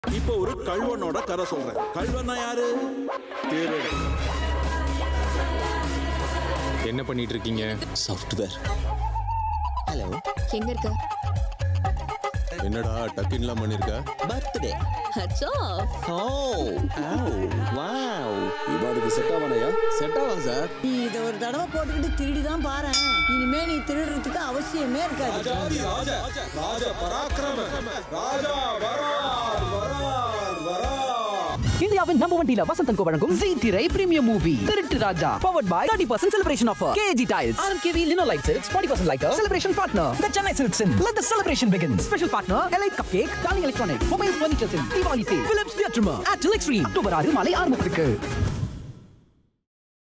இப்போ ஒரு கல்வனோட கதை சொல்றேன் கல்வன்னா யாரு திருடன் என்ன பண்ணிட்டு இருக்கீங்க சாஃப்ட்வேர் ஹலோ எங்க இருக்க என்னடா டக்கின்லாம் பண்ணிருக்க பர்த்டே அச்சோ ஓ ஆவ் வாவ் இவாருக்கு செட் ஆவானயா செட் ஆகும் சார் நீ இதை ஒரு தடவை போட்டுக்கிட்டு திருடி தான் பாரு இனிமே நீ திருடுறதுக்கு அவசியமே இருக்காது ராஜா ராஜ பராக்கிரம ராஜா வரார் வரார் வரார் இந்தியாவின் number one dealer Vasanthan co வழங்கும் ஜி திரை premium movie Thiruttu Raja powered by thirty percent celebration offer KG tiles RMKV lino light silks forty percent lighter celebration partner the Chennai silks in let the celebration begin special partner elite cup cake darling electronic mobile furnitures in Deepavali sale Philips theatre ad extreme October ஆறு மாலை ஆறு முப்பதுக்கு